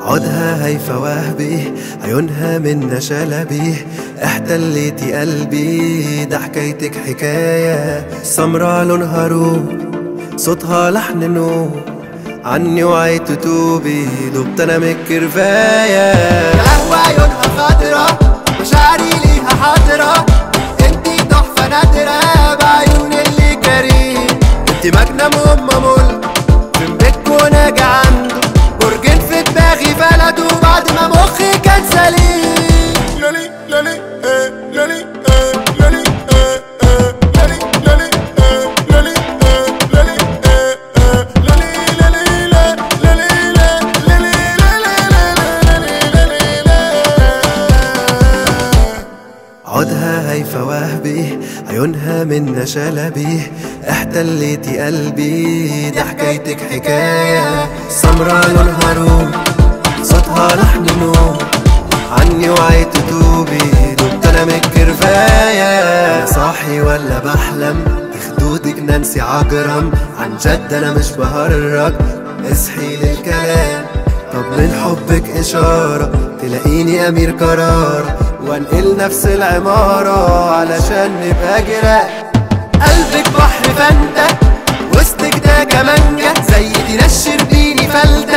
عودها هيفا وهبي عيونها من شلبي احتليتي قلبي ده حكايتك حكاية سمرة لونها روب صوتها لحن نوب عني وعيت توبي دبت انا من الكرفاية قهوة عيونها خضرا مشاعري ليها حاضرة انتي تحفة نادرة بعيون اللي كريم انتي مجنم وام مل من بيتكو ناجي عنده برجين في دماغي بلده بعد ما مخي كان سليم لالي لالي ايه لالي ايه لالي ايه ايه لالي لالي ايه لالي ايه لالي ايه ايه لالي لالي لا لالي لا لالي لالي لالي لالي لالي عودها هيفا وهبي عيونها من شلبي احتليتي قلبي ده حكايتك حكاية سمرة لونها روب صوتها لحن نوم عني وعيت توبي دبت انا من الكرفاية انا صاحي ولا بحلم بخدودك نانسي عجرم عن جد انا مش بهرج اصحي للكلام طب من حبك إشارة تلاقيني أمير قرار وانقل نفس العمارة علشان نبقى جيران قلبك بحر فانتة وسطك ده كمانجة زي دي نشر بيني فلتة